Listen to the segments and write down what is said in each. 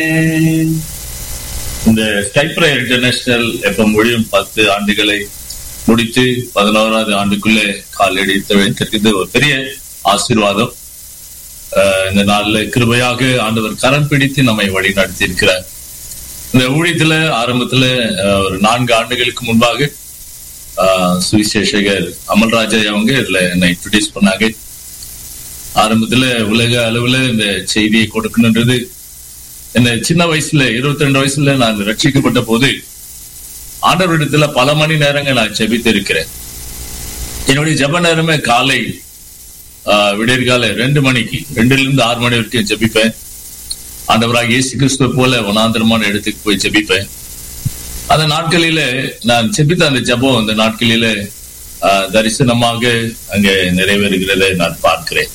இந்த ஸ்கைப்ரே international FM மொழியும் பத்து ஆண்டுகளை முடித்து பதினோராவது ஆண்டுக்குள்ளே கால் எடுத்து வைத்திருக்கிறது ஒரு பெரிய ஆசீர்வாதம் ஆஹ் இந்த நாள்ல கிருபையாக ஆண்டவர் கரம் பிடித்து நம்மை வழி நடத்தி இருக்கிறார் இந்த ஊழியத்துல ஆரம்பத்துல ஆஹ் ஒரு நான்கு ஆண்டுகளுக்கு முன்பாக ஆஹ் சுவிசேஷகர் அமல்ராஜா அவங்க இதுல என்னை இன்ட்ரடியூஸ் பண்ணாங்க ஆரம்பத்துல உலக அளவுல இந்த செய்தியை கொடுக்கணுன்றது என்ன சின்ன வயசுல இருபத்தி ரெண்டு வயசுல நான் ரட்சிக்கப்பட்ட போது ஆண்டவரிடத்துல பல மணி நேரங்கள் நான் ஜெபித்து இருக்கிறேன் என்னுடைய ஜெப நேரமே காலை ஆஹ், விடியற்காலை ரெண்டு மணிக்கு ரெண்டுல இருந்து ஆறு மணி வரைக்கும் ஜெபிப்பேன் ஆண்டவராக இயேசு கிறிஸ்துவ போல வனாந்திரமான இடத்துக்கு போய் ஜெபிப்பேன் அந்த நாட்களில நான் ஜெபித்த அந்த ஜெபம் அந்த நாட்களில ஆஹ், தரிசனமாக அங்கே நிறைவேறுகிறதை நான் பார்க்கிறேன்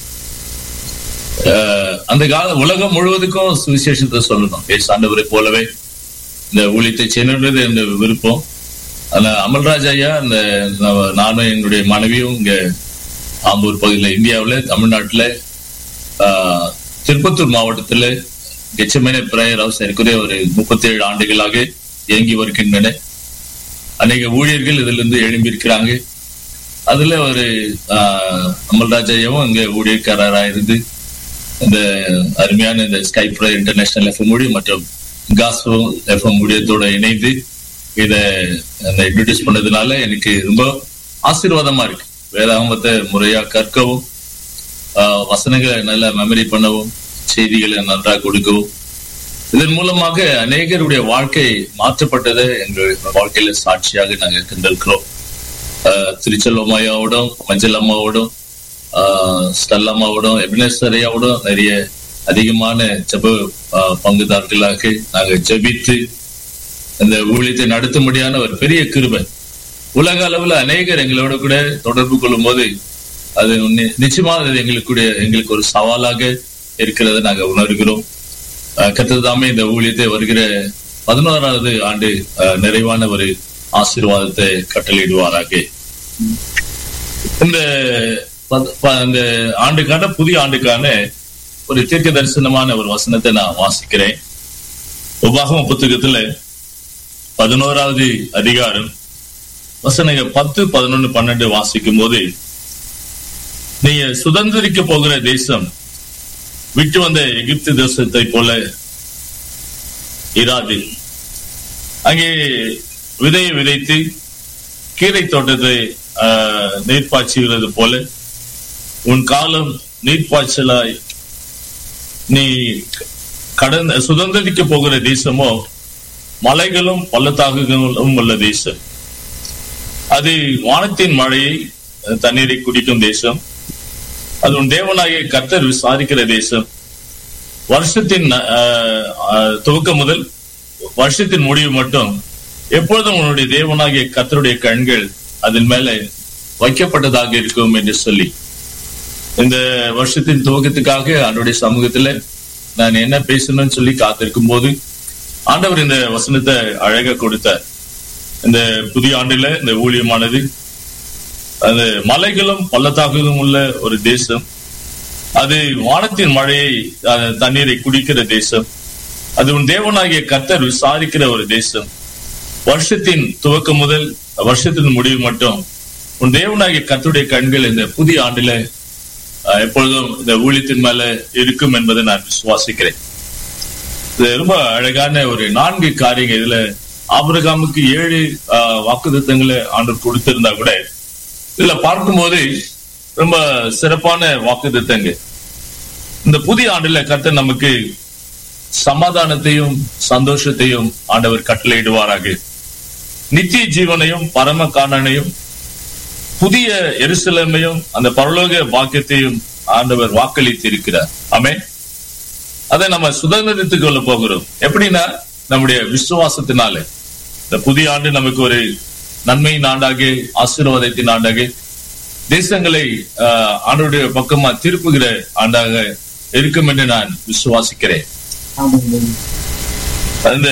ஆஹ், அந்த கால உலகம் முழுவதுக்கும் சுவிசேஷத்தை சொல்லணும் ஏசு ஆண்டவரை போலவே இந்த ஊழியத்தை செய்யணுன்றது இந்த விருப்பம் அந்த அமல்ராஜ் ஐயா இந்த நம்ம- நானும் என்னுடைய மனைவியும் இங்க ஆம்பூர் பகுதியில் இந்தியாவில் தமிழ்நாட்டுல ஆஹ், திருப்பத்தூர் மாவட்டத்துல கெச்சமேன பிரேயர் ஹவுஸ் ஏற்கனவே ஒரு முப்பத்தி ஏழு ஆண்டுகளாக இயங்கி வருகின்றன அநேக ஊழியர்கள் இதுல இருந்து எழும்பியிருக்கிறாங்க அதுல ஒரு ஆஹ், அமல்ராஜ் ஐயாவும் இங்க ஊழியக்காரராக இருந்து இந்த அருமையான இந்த ஸ்கைப்ரோ இன்டர்நேஷனல் எஃப்எம் ஊழியம் மற்றும் காஸ்போ எஃப்எம் ஊழியத்தோட இணைந்து இதை இன்ட்ரடியூஸ் பண்ணதுனால எனக்கு ரொம்ப ஆசீர்வாதமா இருக்கு வேதாகமத்தை முறையா கற்கவும் ஆஹ், வசனங்களை நல்லா மெமரி பண்ணவும் செய்திகளை நன்றாக கொடுக்கவும் இதன் மூலமாக அநேகருடைய வாழ்க்கை மாற்றப்பட்டதை எங்கள் வாழ்க்கையில சாட்சியாக நாங்கள் கண்டிருக்கிறோம் ஆஹ், திருச்செல்வம்மாயாவோடும் மஞ்சள் அம்மாவோடும் ஆஹ், ஸ்டெல்லா அம்மாவோடும் எபினேஸ்வர் ஐயாவோடும் நிறைய அதிகமான ஜெப ஆஹ், பங்குதாரர்களாக நாங்கள் ஜெபித்து இந்த ஊழியத்தை நடத்தும்படியான ஒரு பெரிய கிருபை உலக அளவுல அநேகர் எங்களோட கூட தொடர்பு கொள்ளும் போது அது நி- நிச்சயமாக அது எங்களுக்கு கூட எங்களுக்கு ஒரு சவாலாக இருக்கிறதை நாங்க உணர்கிறோம் ஆஹ் கர்த்தர் தாமே இந்த ஊழியத்தை வருகிற பதினோராவது ஆண்டு ஆஹ் நிறைவான ஒரு ஆசீர்வாதத்தை கட்டளையிடுவாராக இந்த பத்- ப- இந்த ஆண்டுக்கான புதிய ஆண்டுக்கான ஒரு தீர்க்க தரிசனமான ஒரு வசனத்தை நான் வாசிக்கிறேன் உபாகம புத்தகத்துல பதினோராவது அதிகாரம் வசனங்க பத்து பதினொன்னு பன்னெண்டு வாசிக்கும் போது நீங்க சுதந்திரிக்க போகிற தேசம் விட்டு வந்த எகிப்து தேசத்தை போல இராது அங்கே விதையை விதைத்து கீரை தோட்டத்தை ஆஹ், நீர்ப்பாய்ச்சுகிறது போல உன் காலம் நீர்ப்பாய்ச்சலாய் நீ கடந்த சுதந்திரிக்க போகிற தேசமோ மலைகளும் பள்ளத்தாக்குகளும் உள்ள தேசம் அது வானத்தின் மழையை அஹ், தண்ணீரை குடிக்கும் தேசம் அது உன் தேவனாகிய கர்த்தர் விசாரிக்கிற தேசம் வருஷத்தின் அஹ், அஹ், துவக்கம் முதல் வருஷத்தின் முடிவு மட்டும் எப்பொழுதும் உன்னுடைய தேவனாகிய கர்த்தருடைய கண்கள் அதன் மேல வைக்கப்பட்டதாக இருக்கும் என்று சொல்லி இந்த வருஷத்தின் துவக்கத்துக்காக அவருடைய சமூகத்துல நான் என்ன பேசணும்னு சொல்லி காத்திருக்கும் போது ஆண்டவர் இந்த வசனத்தை அழகா கொடுத்தார் இந்த புதிய ஆண்டுல இந்த ஊழியமானது அது மலைகளும் பள்ளத்தாக்குகளும் உள்ள ஒரு தேசம் அது வானத்தின் மழையை அஹ், தண்ணீரை குடிக்கிற தேசம் அது உன் தேவனாகிய கர்த்தர் விசாரிக்கிற ஒரு தேசம் வருஷத்தின் துவக்கம் முதல் வருஷத்தின் முடிவு மட்டும் உன் தேவனாகிய கர்த்தருடைய கண்கள் இந்த புதிய ஆண்டுல அஹ், எப்பொழுதும் இந்த ஊழியத்தின் மேல இருக்கும் என்பதை நான் விசுவாசிக்கிறேன் இது ரொம்ப அழகான ஒரு நான்கு காரியங்கள் இதுல ஆபிரகாமுக்கு ஏழு வாக்குத்தங்களை ஆண்டவர் கொடுத்திருந்தா கூட இதுல பார்க்கும்போது ரொம்ப சிறப்பான வாக்குத்தத்தங்கள் இந்த புதிய ஆண்டுல கர்த்தர் நமக்கு சமாதானத்தையும் சந்தோஷத்தையும் ஆண்டவர் கட்டளையிடுவாராக நித்திய ஜீவனையும் பரம காணனையும் புதிய எருசலேமையும் அந்த பரலோக வாக்கியத்தையும் ஆண்டவர் வாக்களித்து இருக்கிறார் ஆமே அதை நம்ம சுதந்திரத்துக்கு கொள்ள போகிறோம் எப்படின்னா நம்முடைய விசுவாசத்தினால இந்த புதிய ஆண்டு நமக்கு ஒரு நன்மையின் ஆண்டாக ஆசீர்வாதத்தின் ஆண்டாக தேசங்களை ஆஹ், ஆண்டவருடைய பக்கமா திருப்புகிற ஆண்டாக இருக்கும் என்று நான் விசுவாசிக்கிறேன் அந்த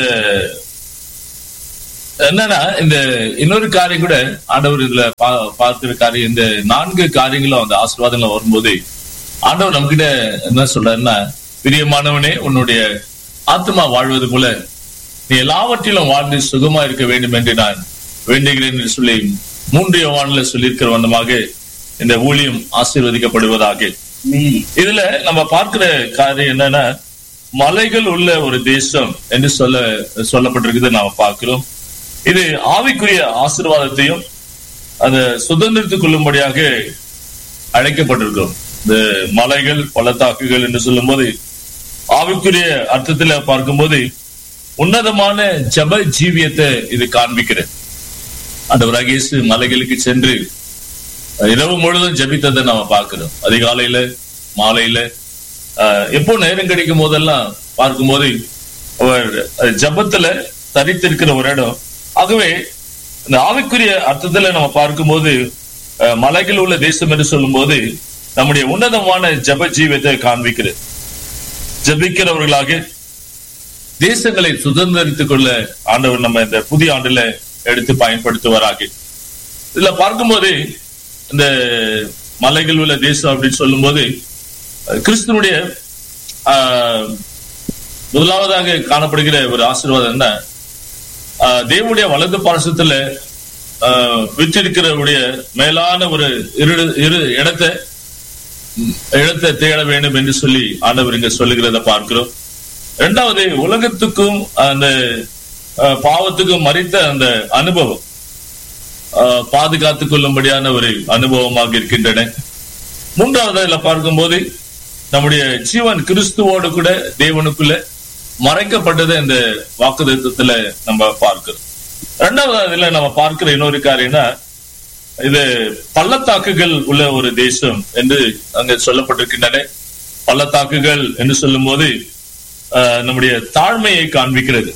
என்னன்னா இந்த இன்னொரு காரியம் கூட ஆண்டவர் இதுல பா- பார்க்கிற காரியம் இந்த நான்கு காரியங்களும் அந்த ஆசீர்வாதங்கள் வரும்போது ஆண்டவர் நம்மகிட்ட என்ன சொல்றாருன்னா பிரியமானவனே உன்னுடைய ஆத்மா வாழ்வது போல நீ எல்லாவற்றிலும் வாழ்ந்து சுகமா இருக்க வேண்டும் என்று நான் வேண்டுகிறேன் என்று சொல்லி மூன்று யோவான்ல சொல்லியிருக்கிற வண்ணமாக இந்த ஊழியம் ஆசீர்வதிக்கப்படுவதாக இதுல நம்ம பார்க்கிற காரியம் என்னன்னா மலைகள் உள்ள ஒரு தேசம் என்று சொல்ல சொல்லப்பட்டிருக்குது நாம பார்க்கிறோம் இது ஆவிக்குரிய ஆசீர்வாதத்தையும் அதை சுதந்திரத்துக் கொள்ளும்படியாக அழைக்கப்பட்டிருக்கிறோம் இந்த மலைகள் பள்ளத்தாக்குகள் என்று சொல்லும் போது ஆவிக்குரிய அர்த்தத்துல பார்க்கும்போது உன்னதமான ஜப ஜீவியத்தை இது காண்பிக்கிறது ஆண்டவராக இயேசு மலைகளுக்கு சென்று இரவு முழுவதும் ஜபித்ததை நாம பார்க்கிறோம் அதிகாலையில மாலையில ஆஹ், எப்போ நேரம் கிடைக்கும் போதெல்லாம் பார்க்கும்போது அவர் ஜபத்துல தரித்திருக்கிற ஒரு இடம் ஆகவே இந்த ஆவிக்குரிய அர்த்தத்துல நம்ம பார்க்கும்போது அஹ், மலைகள் உள்ள தேசம் என்று சொல்லும்போது நம்முடைய உன்னதமான ஜப ஜீவியத்தை காண்பிக்கிறது ஜபிக்கிறவர்களாக தேசங்களை சுதந்திரித்துக் கொள்ள ஆண்டவர் நம்ம இந்த புதிய ஆண்டுல எடுத்து பயன்படுத்துவாராக இதுல பார்க்கும்போது இந்த மலைகள் உள்ள தேசம் அப்படின்னு சொல்லும்போது அஹ், கிறிஸ்துவனுடைய ஆஹ், முதலாவதாக காணப்படுகிற ஒரு ஆசீர்வாதம் என்ன ஆஹ், தேவனுடைய வலது பாரசத்துல விற்றிருக்கிறவுடைய மேலான ஒரு இரு இரு இடத்தை ம், இடத்தை தேட வேண்டும் என்று சொல்லி ஆண்டவர் இங்க சொல்லுகிறத பார்க்கிறோம் இரண்டாவது உலகத்துக்கும் அந்த ஆஹ், பாவத்துக்கும் மறித்த அந்த அனுபவம் ஆஹ், பாதுகாத்துக் கொள்ளும்படியான ஒரு அனுபவமாக இருக்கின்றன மூன்றாவது இதுல பார்க்கும்போது நம்முடைய ஜீவன் கிறிஸ்துவோடு கூட தேவனுக்குள்ள மறைக்கப்பட்டதை இந்த வாக்குதத்தத்துல நம்ம பார்க்கிறோம் இரண்டாவது இதுல நம்ம பார்க்கிற இன்னொரு காரியம்னா இது பள்ளத்தாக்குகள் உள்ள ஒரு தேசம் என்று அங்க சொல்லப்பட்டிருக்கின்றன பள்ளத்தாக்குகள் என்று சொல்லும் போது நம்முடைய தாழ்மையை காண்பிக்கிறது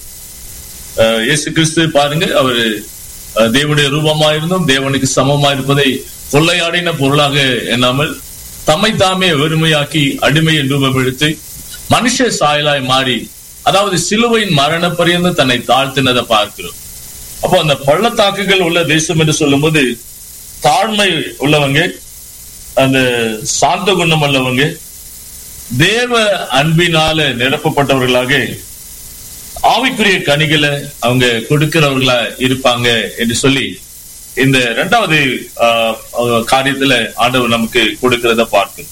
ஆஹ் இயேசு கிறிஸ்து பாருங்க அவரு ஆஹ் தேவனுடைய ரூபமா இருந்தும் தேவனுக்கு சமமா இருப்பதை கொள்ளையாடின பொருளாக எண்ணாமல் தம்மை தாமே வெறுமையாக்கி அடிமை என்று ரூபம் எடுத்து மனுஷ சாயலாய் மாறி அதாவது சிலுவையின் மரண பரியந்து தன்னை தாழ்த்தினதை பார்க்கிறோம் அப்போ அந்த பள்ளத்தாக்குகள் உள்ள தேசம் என்று சொல்லும்போது தாழ்மை உள்ளவங்க அந்த சாந்த குணம் உள்ளவங்க தேவ அன்பினால நிரப்பப்பட்டவர்களாக ஆவிக்குரிய கனிகளை அவங்க கொடுக்கிறவர்களா இருப்பாங்க என்று சொல்லி இந்த இரண்டாவது ஆஹ், ஆஹ், காரியத்துல ஆண்டவர் நமக்கு கொடுக்கிறத பார்க்கணும்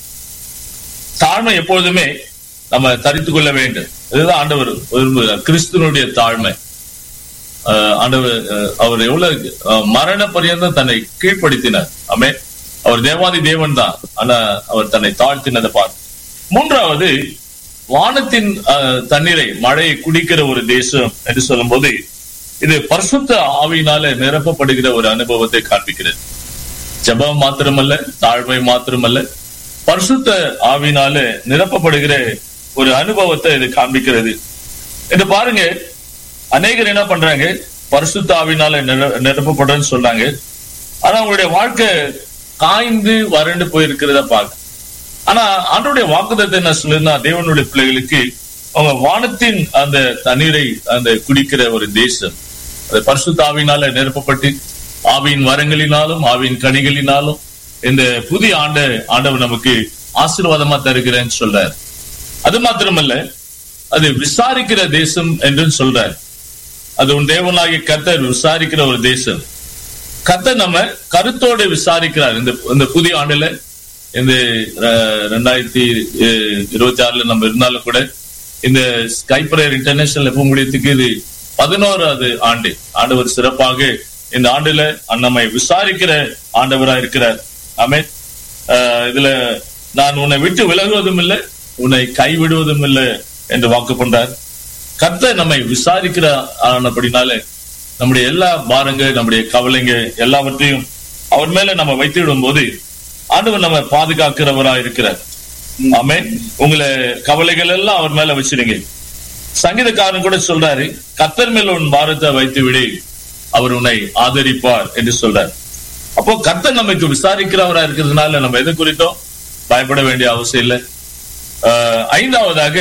தாழ்மை எப்பொழுதுமே நம்ம தரித்து கொள்ள வேண்டும் இதுதான் ஆண்டவர் விரும்புகிறார் கிறிஸ்துவனுடைய தாழ்மை ஆஹ், ஆண்டவர் ஆஹ், அவர் எவ்வளவு ஆஹ், மரண பரியந்தம் தன்னை கீழ்ப்படுத்தினார் ஆமே அவர் தேவாதி தேவன் தான் ஆனா அவர் தன்னை தாழ்த்தினதை பார்த்து மூன்றாவது வானத்தின் ஆஹ், தண்ணீரை மழையை குடிக்கிற ஒரு தேசம் என்று சொல்லும்போது இது பரிசுத்த ஆவியினால நிரப்பப்படுகிற ஒரு அனுபவத்தை காண்பிக்கிறது ஜெபம் மாத்திரமல்ல தாழ்மை மாத்திரமல்ல பரிசுத்த ஆவினால நிரப்பப்படுகிற ஒரு அனுபவத்தை இது காண்பிக்கிறது இது பாருங்க அநேகர் என்ன பண்றாங்க பரிசுத்த ஆவினால நிர- நிரப்பப்படுறேன்னு சொல்றாங்க ஆனா அவங்களுடைய வாழ்க்கை காய்ந்து வறண்டு போயிருக்கிறத பார்க்க ஆனா ஆண்டோடைய வாக்குதத்தை என்ன சொல்லுன்னா தேவனுடைய பிள்ளைகளுக்கு அவங்க வானத்தின் அந்த தண்ணீரை அந்த குடிக்கிற ஒரு தேசம் அது பரிசுத்த ஆவினால நிரப்பப்பட்டு ஆவியின் வரங்களினாலும் ஆவியின் கனிகளினாலும் இந்த புதிய ஆண்டு ஆண்டவர் நமக்கு ஆசீர்வாதமா தருகிறேன்னு சொல்றார் அது மாத்திரமல்ல அது விசாரிக்கிற தேசம் என்று சொல்றார் அது உன் தேவனாகிய கர்த்தர் விசாரிக்கிற ஒரு தேசம் கர்த்தர் நம்ம கருத்தோடு விசாரிக்கிறார் இந்த இந்த புதிய ஆண்டுல இந்த அஹ், ரெண்டாயிரத்தி அஹ், இருபத்தி ஆறுல நம்ம இருந்தாலும் கூட இந்த ஸ்கைப்ரேயர் இன்டர்நேஷனல் எப்ப முடியத்துக்கு இது பதினோராவது ஆண்டு ஆண்டவர் சிறப்பாக இந்த ஆண்டுல நம்மை விசாரிக்கிற ஆண்டவரா இருக்கிறார் ஆமே இதுல நான் உன்னை விட்டு விலகுவதும் இல்லை உன்னை கைவிடுவதும் இல்லை என்று வாக்கு கொண்டார் கர்த்தர் நம்மை விசாரிக்கிற ஆனபடினால நம்முடைய எல்லா பாரங்கள் நம்முடைய கவலைங்க எல்லாவற்றையும் அவர் மேல நம்ம வைத்துவிடும் போது ஆண்டவர் நம்ம பாதுகாக்கிறவரா இருக்கிறார் ஆமே உங்களை கவலைகள் எல்லாம் அவர் மேல வச்சிருங்க சங்கீதக்காரன் கூட சொல்றாரு கத்தர் மேல உன் பாரத்தை வைத்து விடு அவர் உன்னை ஆதரிப்பார் என்று சொல்றார் அப்போ கர்த்தர் நமக்கு விசாரிக்கிறவரா இருக்கிறதுனால நம்ம எது குறித்தும் பயப்பட வேண்டிய அவசியம் இல்லை ஆஹ் ஐந்தாவதாக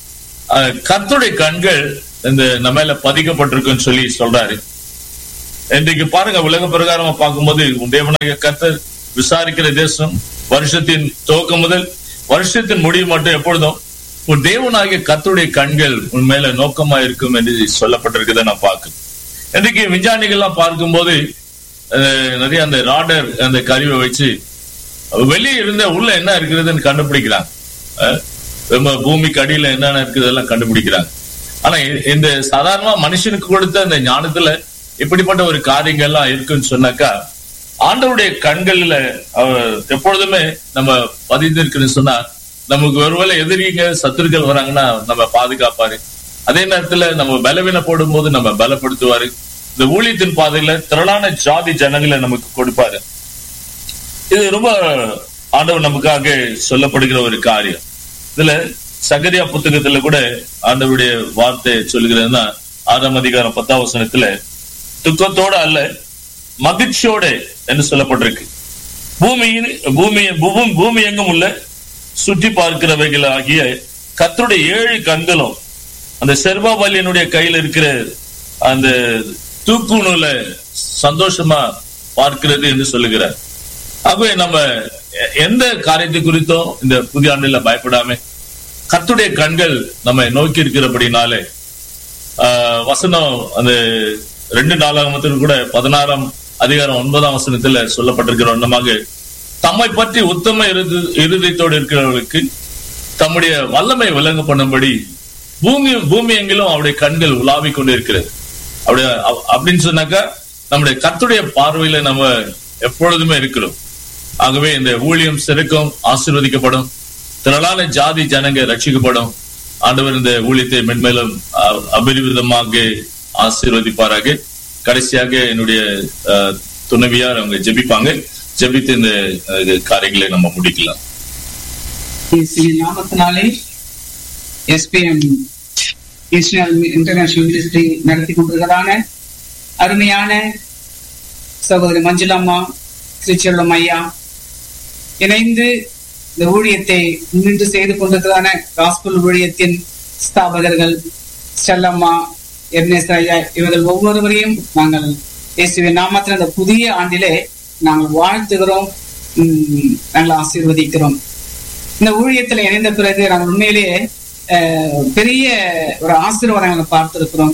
ஆஹ் கர்த்தருடைய கண்கள் இந்த நம்ம மேல பதிக்கப்பட்டிருக்குன்னு சொல்லி சொல்றாரு இன்றைக்கு பாருங்க உலக பிரகாரமா பார்க்கும்போது உன் தேவனாகிய கர்த்தர் விசாரிக்கிற தேசம் வருஷத்தின் துவக்கம் முதல் வருஷத்தின் முடிவு மட்டும் எப்பொழுதும் ஒரு தேவனாகிய கர்த்தருடைய கண்கள் உன் மேல நோக்கமா இருக்கும் என்று சொல்லப்பட்டிருக்கிறத நான் பார்க்கிறேன் இன்றைக்கு விஞ்ஞானிகள்லாம் பார்க்கும்போது அஹ், நிறைய அந்த ராடர் அந்த கருவை வச்சு வெளியே இருந்த உள்ள என்ன இருக்கிறதுன்னு கண்டுபிடிக்கிறாங்க அஹ், நம்ம பூமிக்கு அடியில என்னென்ன இருக்குதெல்லாம் கண்டுபிடிக்கிறாங்க ஆனா இ- இந்த சாதாரணமா மனுஷனுக்கு கொடுத்த இந்த ஞானத்துல இப்படிப்பட்ட ஒரு காரியங்கள்லாம் இருக்குன்னு சொன்னாக்கா ஆண்டவருடைய கண்கள்ல அவர் எப்பொழுதுமே நம்ம பதிந்திருக்குன்னு சொன்னா நமக்கு ஒருவேளை எதிரிங்க சத்துருக்கள் வராங்கன்னா நம்ம பாதுகாப்பாரு அதே நேரத்துல நம்ம பலவீன போடும்போது நம்ம பலப்படுத்துவாரு இந்த ஊழியத்தின் பாதையில திரளான ஜாதி ஜனங்களை நமக்கு கொடுப்பாரு இது ரொம்ப ஆண்டவர் நமக்காக சொல்லப்படுகிற ஒரு காரியம் இதுல சகரியா புத்தகத்துல கூட ஆண்டவருடைய வார்த்தை சொல்கிறதுன்னா ஆறாம் அதிகாரம் பத்தாம் வசனத்துல துக்கத்தோட அல்ல மகிழ்ச்சியோட என்று சொல்லப்பட்டிருக்கு பூமியின் பூமி பூமி பூமி எங்கும் உள்ள சுற்றி பார்க்கிறவைகள் ஆகிய கர்த்தருடைய ஏழு கண்களும் அந்த செர்பாபலியனுடைய கையில் இருக்கிற அந்த தூக்குணுல சந்தோஷமா பார்க்கிறது என்று சொல்லுகிறார் ஆகவே நம்ம எ- எந்த காரியத்தை குறித்தும் இந்த புதிய ஆண்டுல பயப்படாம கர்த்தருடைய கண்கள் நம்ம நோக்கி இருக்கிறபடினாலே ஆஹ், வசனம் அந்த ரெண்டு நாளாகமத்தில் கூட பதினாறாம் அதிகாரம் ஒன்பதாம் வசனத்துல சொல்லப்பட்டிருக்கிற வண்ணமாக தம்மை பற்றி உத்தம இறுதி இருதயத்தோடு இருக்கிறவர்களுக்கு தம்முடைய வல்லமை விளங்க பண்ணும்படி பூமி பூமி எங்கிலும் அவருடைய கண்கள் உலாவிக் கொண்டு இருக்கிறது அப்படியே அப்- அப்படின்னு சொன்னாக்கா நம்முடைய கர்த்தருடைய பார்வையில நம்ம எப்பொழுதுமே இருக்கிறோம் ஆகவே இந்த ஊழியம் சிறக்கும் ஆசீர்வதிக்கப்படும் திரளான ஜாதி ஜனங்க ரட்சிக்கப்படும் ஆண்டவர் இந்த ஊழியத்தை மென்மேலும் அ- அபரிவிதமாக ஆசீர்வதிப்பாராக கடைசியாக என்னுடைய அஹ், துணைவியார் அவங்க ஜெபிப்பாங்க ஜெபித்து இந்த அஹ், காரியங்களை நம்ம முடிக்கலாம் இயேசுவின் நாமத்தினாலே எஸ்பிஎம் இன்டர்நேஷனல் மினிஸ்ட்ரி நடத்தி கொண்டிருக்கிறதான அருமையான சகோதரி மஞ்சுளம்மா திருச்செல்லம் ஐயா இணைந்து இந்த ஊழியத்தை முன்னின்று செய்து கொண்டிருக்கிறதான காஸ்பல் ஊழியத்தின் ஸ்தாபகர்கள் செல்லம்மா எர்னேஸ் ஐயா இவர்கள் ஒவ்வொருவரையும் நாங்கள் இயேசுவின் நாமத்தில் இந்த புதிய ஆண்டிலே நாங்கள் வாழ்த்துகிறோம் உம், நாங்கள் ஆசீர்வதிக்கிறோம் இந்த ஊழியத்துல இணைந்த பிறகு நாங்கள் உண்மையிலேயே அஹ், பெரிய ஒரு ஆசீர்வாதங்களை பார்த்திருக்கிறோம்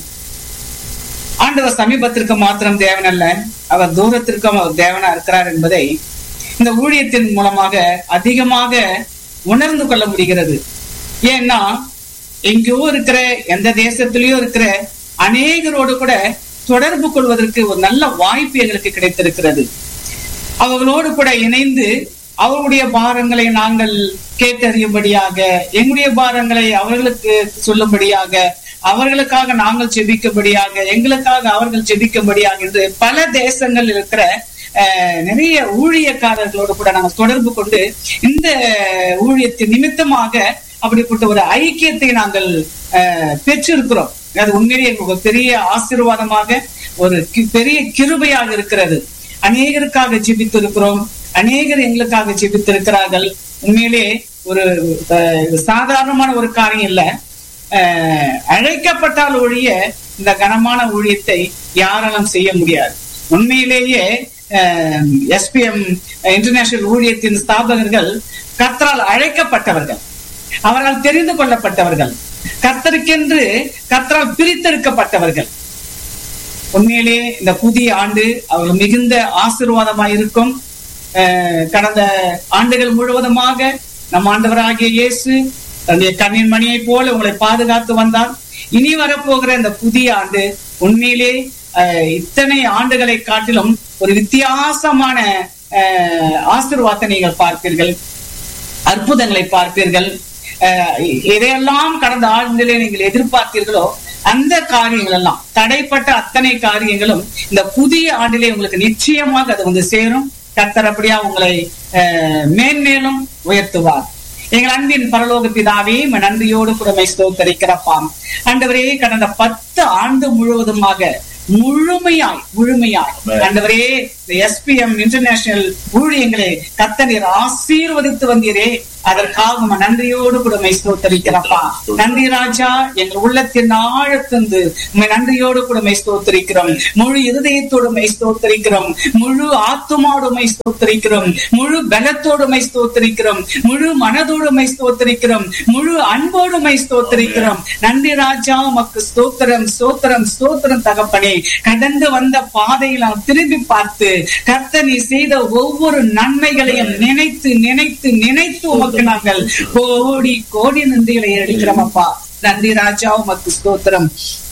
ஆண்டவர் சமீபத்திற்கு மாத்திரம் தேவன் அல்ல அவர் தூரத்திற்கும் அவர் தேவனா இருக்கிறார் என்பதை இந்த ஊழியத்தின் மூலமாக அதிகமாக உணர்ந்து கொள்ள முடிகிறது ஏன்னா எங்கேயோ இருக்கிற எந்த தேசத்திலேயோ இருக்கிற அநேகரோடு கூட தொடர்பு கொள்வதற்கு ஒரு நல்ல வாய்ப்பு எங்களுக்கு கிடைத்திருக்கிறது அவர்களோடு கூட இணைந்து அவருடைய பாரங்களை நாங்கள் கேட்டறியும்படியாக எங்களுடைய பாரங்களை அவர்களுக்கு சொல்லும்படியாக அவர்களுக்காக நாங்கள் செபிக்கும்படியாக எங்களுக்காக அவர்கள் செபிக்கும்படியாக என்று பல தேசங்கள் இருக்கிற அஹ், நிறைய ஊழியக்காரர்களோடு கூட நாங்கள் தொடர்பு கொண்டு இந்த ஊழியத்தின் நிமித்தமாக அப்படிப்பட்ட ஒரு ஐக்கியத்தை நாங்கள் அஹ், பெற்றிருக்கிறோம் அது உண்மையிலேயே எங்களுக்கு ஒரு பெரிய ஆசீர்வாதமாக ஒரு கி- பெரிய கிருபையாக இருக்கிறது அநேகருக்காக ஜெபித்திருக்கிறோம் அநேகர் எங்களுக்காக ஜெபித்திருக்கிறார்கள் உண்மையிலே ஒரு அஹ், இது சாதாரணமான ஒரு காரியம் இல்ல அஹ், அழைக்கப்பட்டால் ஒழிய இந்த கனமான ஊழியத்தை யாராலும் செய்ய முடியாது உண்மையிலேயே எஸ்பிஎம் இன்டர்நேஷனல் ஊழியத்தின் ஸ்தாபகர்கள் கர்த்தரால் அழைக்கப்பட்டவர்கள் அவரால் தெரிந்து கொள்ளப்பட்டவர்கள் கர்த்தருக்கென்று கர்த்தரால் பிரித்தெடுக்கப்பட்டவர்கள் உண்மையிலே இந்த புதிய ஆண்டு அவர்கள் மிகுந்த ஆசீர்வாதமாக இருக்கும் அஹ் கடந்த ஆண்டுகள் முழுவதுமாக நம் ஆண்டவராகிய இயேசு தன்னுடைய கண்ணின் மணியை போல உங்களை பாதுகாத்து வந்தார் இனி வரப்போகிற இந்த புதிய ஆண்டு உண்மையிலே அஹ், இத்தனை ஆண்டுகளை காட்டிலும் ஒரு வித்தியாசமான அஹ், ஆசீர்வாதத்தை நீங்கள் பார்ப்பீர்கள் அற்புதங்களை பார்ப்பீர்கள் அஹ் எதையெல்லாம் கடந்த ஆண்டிலே நீங்கள் எதிர்பார்த்தீர்களோ அந்த காரியங்கள் எல்லாம் தடைப்பட்ட அத்தனை காரியங்களும் இந்த புதிய ஆண்டிலே உங்களுக்கு நிச்சயமாக அது வந்து சேரும் கர்த்தர் அப்படியா உங்களை அஹ், மேன்மேலும் உயர்த்துவார் எங்கள் அன்பின் பரலோக பிதாவே உம்மை நன்றியோடு கூட ஸ்தோத்தரிக்கிறப்பாம் ஆண்டவரே கடந்த பத்து ஆண்டு முழுவதுமாக முழுமையாய் முழுமையாய் Amen. ஆண்டவரே எஸ்பிஎம் இன்டர்நேஷனல் ஊழியங்களை கத்தனீர் ஆசீர்வதித்து வந்தீரே அதற்காக உம்மை நன்றியோடு கூட உம்மை ஸ்தோத்தரிக்கிறப்பா நன்றி ராஜா எங்கள் உள்ளத்தின் ஆழத்திருந்து உண்மை நன்றியோடு கூட உம்மை ஸ்தோத்தரிக்கிறோம் முழு இருதயத்தோடு உம்மை ஸ்தோத்தரிக்கிறோம் முழு ஆத்துமாவோடு உம்மை ஸ்தோத்தரிக்கிறோம் முழு பலத்தோடு உம்மை ஸ்தோத்தரிக்கிறோம் முழு மனதோடு உம்மை ஸ்தோத்தரிக்கிறோம் முழு அன்போடு உம்மை ஸ்தோத்தரிக்கிறோம் நன்றி ராஜா உமக்கு ஸ்தோத்திரம் ஸ்தோத்திரம் ஸ்தோத்திரம் தகப்பனே கடந்து வந்த பாதையில் நாம் திரும்பி பார்த்து கர்த்தர் நீ செய்த ஒவ்வொரு நன்மைகளையும் நினைத்து நினைத்து நினைத்து உமக்கு நாங்கள் கோடி கோடி நன்றிகளை எடுக்கிறோம் அப்பா நன்றி ராஜா உமக்கு ஸ்தோத்திரம்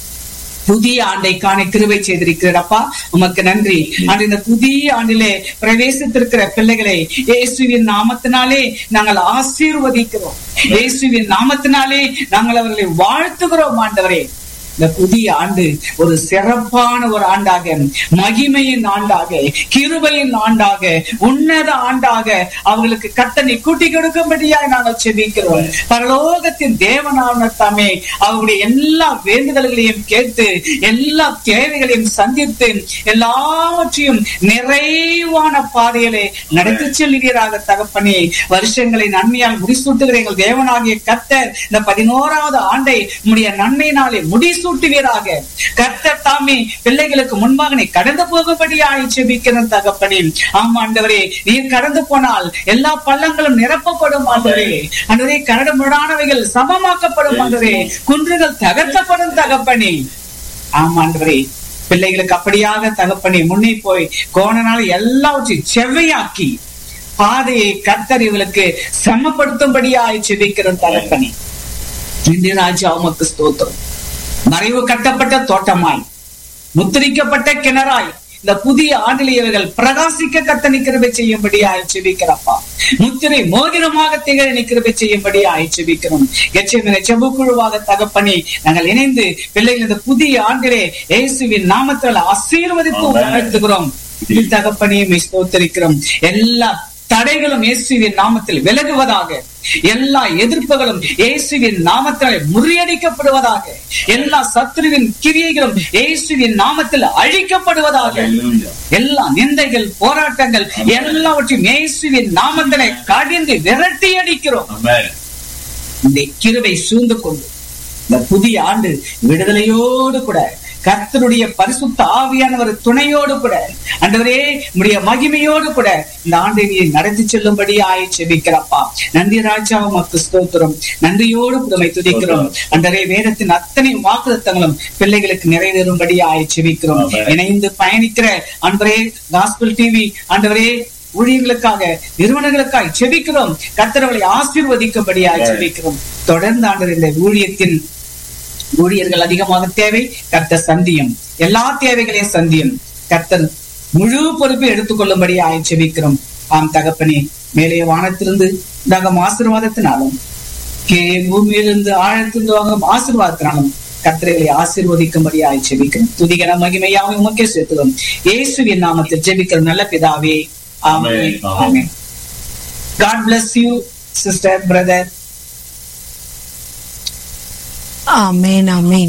புதிய ஆண்டை காண கிருபை செய்திருக்கிறப்பா உமக்கு நன்றி ஆண்டு இந்த புதிய ஆண்டிலே பிரவேசித்திருக்கிற பிள்ளைகளை இயேசுவின் நாமத்தினாலே நாங்கள் ஆசீர்வதிக்கிறோம் இயேசுவின் நாமத்தினாலே நாங்கள் அவர்களை வாழ்த்துகிறோம் ஆண்டவரே இந்த புதிய ஆண்டு ஒரு சிறப்பான ஒரு ஆண்டாக மகிமையின் ஆண்டாக கிருபையின் ஆண்டாக உன்னத ஆண்டாக அவர்களுக்கு கத்தனை கூட்டி கொடுக்கும்படியாக நாங்கள் செபிக்கிறோம் பரலோகத்தின் தேவனானத்தாமே அவருடைய எல்லா வேண்டுதல்களையும் கேட்டு எல்லா தேவைகளையும் சந்தித்து எல்லாவற்றையும் நிறைவான பாதையிலே நடத்தி செல்கிறீராக தகப்பனே வருஷங்களை நன்மையால் முடிசூட்டுகிற எங்கள் தேவனாகிய கத்தர் இந்த பதினோராவது ஆண்டை உடைய நன்மையினாலே முடிசூட்டுவீராக கர்த்தர் தாமே பிள்ளைகளுக்கு முன்பாக நீ கடந்து போகும்படியாய் செபிக்கிற தகப்பனே ஆமாண்டவரே நீர் கடந்து போனால் எல்லா பள்ளங்களும் நிரப்பப்படும் ஆண்டவரே ஆண்டவரே கரடு முரடானவைகள் சமமாக்கப்படும் ஆண்டவரே குன்றுகள் தகர்க்கப்படும் தகப்பனே ஆமாண்டவரே பிள்ளைகளுக்கு அப்படியாக தகப்பனே முன்னே போய் கோணனால் எல்லாவற்றையும் செவ்வையாக்கி பாதையை கர்த்தர் இவளுக்கு சமப்படுத்தும்படியாய் செபிக்கிற தகப்பனே இந்திய ராஜா உமக்கு ஸ்தோத்திரம் மறைவு கட்டப்பட்ட தோட்டமாய் முத்திரிக்கப்பட்ட கிணறாய் இந்த புதிய ஆண்டிலே இவர்கள் பிரகாசிக்க கத்தனை கிருபை செய்யும்படியாய் செபிக்கிறப்பா முத்திரை மோதிரமாக திகழ கிருபை செய்யும்படியாய் செபிக்கிறோம் எச்சமின செபுக்குழுவாக தகப்பனி நாங்கள் இணைந்து பிள்ளைகள் இந்த புதிய ஆண்டிலே இயேசுவின் நாமத்தில் ஆசீர்வதித்து வாழ்த்துகிறோம் தகப்பனையும் ஸ்தோத்தரிக்கிறோம் எல்லா தடைகளும் இயேசுவின் நாமத்தில் விலகுவதாக எல்லா எதிர்ப்புகளும் இயேசுவின் நாமத்தில் முறியடிக்கப்படுவதாக எல்லா சத்துருவின் கிரியைகளும் இயேசுவின் நாமத்தில் அழிக்கப்படுவதாக எல்லா நிந்தைகள் போராட்டங்கள் எல்லாவற்றையும் இயேசுவின் நாமத்திலே கடிந்து விரட்டி அடிக்கிறோம் இந்த கிருவை சூழ்ந்து கொண்டு இந்த புதிய ஆண்டு விடுதலையோடு கூட கர்த்தருடைய பரிசுத்த ஆவியானவர் துணையோடு கூட அண்டவரே உடைய மகிமையோடு கூட இந்த ஆண்டை நீ நடத்தி செல்லும்படி ஆய் செபிக்கிறப்பா நன்றி ராஜா உமக்கு ஸ்தோத்திரம் நன்றியோடு புதுமை துதிக்கிறோம் அண்டரே வேதத்தின் அத்தனை வாக்குத்தங்களும் பிள்ளைகளுக்கு நிறைவேறும்படி ஆய் செபிக்கிறோம் இணைந்து பயணிக்கிற அன்பரே காஸ்பிள் டிவி ஆண்டவரே ஊழியர்களுக்காக நிறுவனங்களுக்காக செபிக்கிறோம் கர்த்தரவளை ஆசீர்வதிக்கும்படியாய் செபிக்கிறோம் தொடர்ந்து ஆண்டவர் இந்த ஊழியத்தின் ஊழியர்கள் அதிகமாக தேவை கர்த்தர் சந்தியும் எல்லா தேவைகளையும் சந்தியும் கர்த்தர் முழு பொறுப்பை எடுத்துக்கொள்ளும்படி ஆய்ச்செபிக்கிறோம் ஆம் தகப்பனே மேலே வானத்திலிருந்து நாங்கள் ஆசீர்வாதத்தினாலும் கே பூமியிலிருந்து ஆழத்திலிருந்து வாங்கும் ஆசீர்வாதத்தினாலும் கத்திரைகளை ஆசீர்வதிக்கும்படி ஆய்ச்செபிக்கிறோம் துதிகன மகிமையாவும் உமக்கே சேர்த்துக்கிறோம் இயேசுவின் நாமத்தில் ஜெபிக்கிற நல்ல பிதாவே ஆமே ஆமே God bless you sister brother Amen, amen.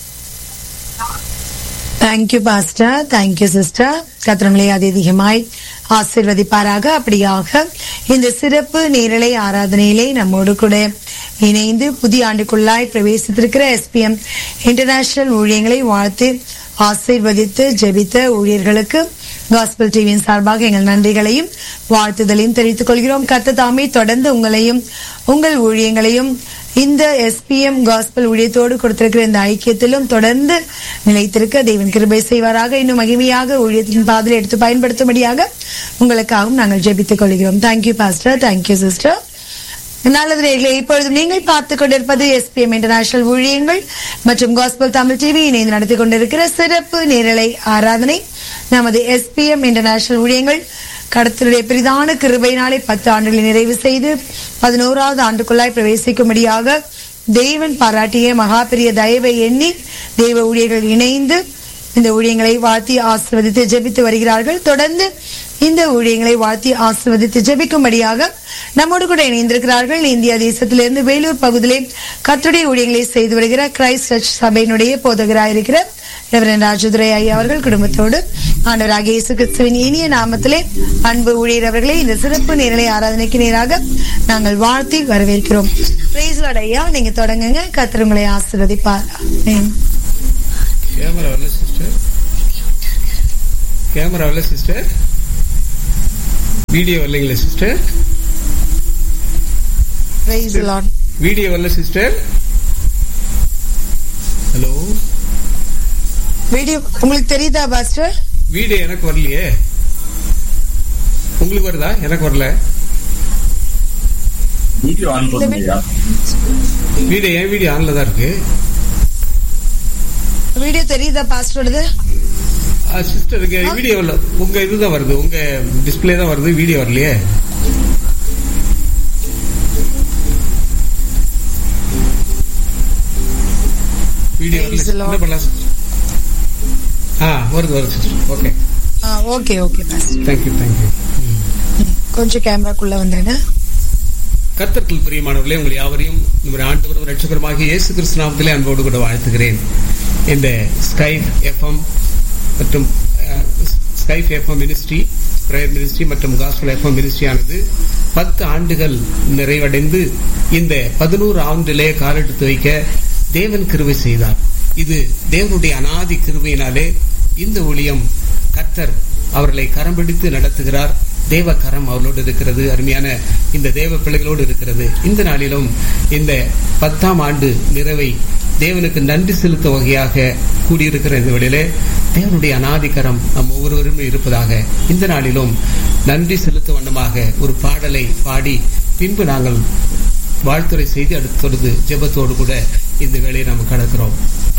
Thank you pastor thank you sister கத்திரங்களை அதிகமாய் ஆசிர்வதிப்பாராக அப்படியாக இந்த சிறப்பு நேரலை ஆராதனையிலே நம்மோடு கூட இணைந்து புதிய ஆண்டுக்குள்ளாய் பிரவேசித்திருக்கிற எஸ்பிஎம் இன்டர்நேஷனல் ஊழியங்களை வாழ்த்து ஆசீர்வதித்து ஜெபித்த ஊழியர்களுக்கு காஸ்பல் டிவியின் சார்பாக எங்கள் நன்றிகளையும் வாழ்த்துதலையும் தெரிவித்துக் கொள்கிறோம் கத்த தாமே தொடர்ந்து உங்களையும் உங்கள் ஊழியங்களையும் இந்த எஸ்பிஎம் காஸ்பல் ஊழியத்தோடு கொடுத்திருக்கிற இந்த ஐக்கியத்திலும் தொடர்ந்து நிலைத்திருக்க தேவன் கிருபை செய்வாராக இன்னும் மகிமையாக ஊழியத்தின் பாதையில் எடுத்து பயன்படுத்தும்படியாக உங்களுக்காகவும் நாங்கள் ஜெபித்துக் கொள்கிறோம் தேங்க்யூ பாஸ்டர் தேங்க்யூ சிஸ்டர் நல்லது நேர்களே இப்பொழுது நீங்கள் பார்த்துக் கொண்டிருப்பது எஸ்பிஎம் இன்டர்நேஷனல் ஊழியங்கள் மற்றும் காஸ்பல் தமிழ் டிவி இணைந்து நடத்தி கொண்டிருக்கிற சிறப்பு நேரலை ஆராதனை நமது எஸ்பிஎம் இன்டர்நேஷனல் ஊழியங்கள் கடத்தலுடைய பெரிதான கிருபையினாலே பத்து ஆண்டுகளை நிறைவு செய்து பதினோராவது ஆண்டுக்குள்ளாய் பிரவேசிக்கும்படியாக தேவன் பாராட்டிய மகா பெரிய தயவை எண்ணி தெய்வ ஊழியர்கள் இணைந்து இந்த ஊழியங்களை வாழ்த்தி ஆசிர்வதித்து ஜெபித்து வருகிறார்கள் தொடர்ந்து இந்த ஊழியங்களை வாழ்த்தி ஆசிர்வதித்து ஜெபிக்கும்படியாக நம்மோடு கூட இணைந்திருக்கிறார்கள் இந்தியா தேசத்திலிருந்து வேலூர் பகுதியிலே கத்துடைய ஊழியங்களை செய்து வருகிற கிரைஸ்ட் சர்ச் சபையினுடைய போதகராயிருக்கிற ரெவரன் ராஜதுரை ஐயா அவர்கள் குடும்பத்தோடு ஆண்டவராக இயேசு கிறிஸ்துவின் இனிய நாமத்திலே அன்பு ஊழியர் அவர்களை இந்த சிறப்பு நேரலை ஆராதனைக்கு நேராக நாங்கள் வாழ்த்தி வரவேற்கிறோம் Praise Lord ஐயா நீங்க தொடங்குங்க கர்த்தர் உங்களை ஆசீர்வதிப்பார் ஆமென். கேமரா வரல சிஸ்டர் கேமரா வரல சிஸ்டர் வீடியோ வரலைங்களா sister Praise the Lord. Video வரல சிஸ்டர் ஹலோ வீடியோ உங்களுக்கு தெரியுதா பாஸ்டர் வீடியோ எனக்கு வரலையே உங்களுக்கு வருதா எனக்கு வரல வீடியோ ஆன் பண்ணுங்கய்யா வீடியோ என் வீடியோ ஆன்ல தான் இருக்கு வீடியோ தெரியுதா பாஸ்டரோடது சிஸ்டர் இங்க வீடியோ வரல உங்க இதுதான் வருது உங்க டிஸ்பிளே தான் வருது வீடியோ வரலையே வீடியோ வரல Praise the Lord. என்ன பண்ணலாம் sister? ஆ வருது வருது sister okay okay okay pastor thank you thank you கொஞ்சம் கேமராக்குள்ள வந்துருங்க கர்த்தர்கள் பிரியமானவர்களே உங்கள் யாவரையும் நம்முடைய ஆண்டவரும் ரட்சகருமாகிய இயேசு கிறிஸ்து நாமத்திலே அன்போடு கூட வாழ்த்துகிறேன் இந்த ஸ்கைப் எஃப்எம் மற்றும் Skype FM ministry prayer ministry மற்றும் காஸ்பல் எஃப்எம் மினிஸ்ட்ரியானது பத்து ஆண்டுகள் நிறைவடைந்து இந்த பதினோரு ஆண்டிலே காலெடுத்து வைக்க தேவன் கிருபை செய்தார் இது தேவனுடைய அனாதி கிருபையினாலே இந்த ஊழியம் கர்த்தர் அவர்களை கரம் பிடித்து நடத்துகிறார் தேவ கரம் அவர்களோடு இருக்கிறது அருமையான இந்த தேவ பிள்ளைகளோடு இருக்கிறது இந்த நாளிலும் இந்த பத்தாம் ஆண்டு நிறைவை தேவனுக்கு நன்றி செலுத்தும் வகையாக கூடியிருக்கிற இந்த வேளையிலே தேவனுடைய அனாதிகரம் நம் ஒவ்வொருவரும் இருப்பதாக இந்த நாளிலும் நன்றி செலுத்தும் வண்ணமாக ஒரு பாடலை பாடி பின்பு நாங்கள் வாழ்த்துறை செய்து அடுத்தது ஜெபத்தோடு கூட இந்த வேலையை நாம் கடக்கிறோம்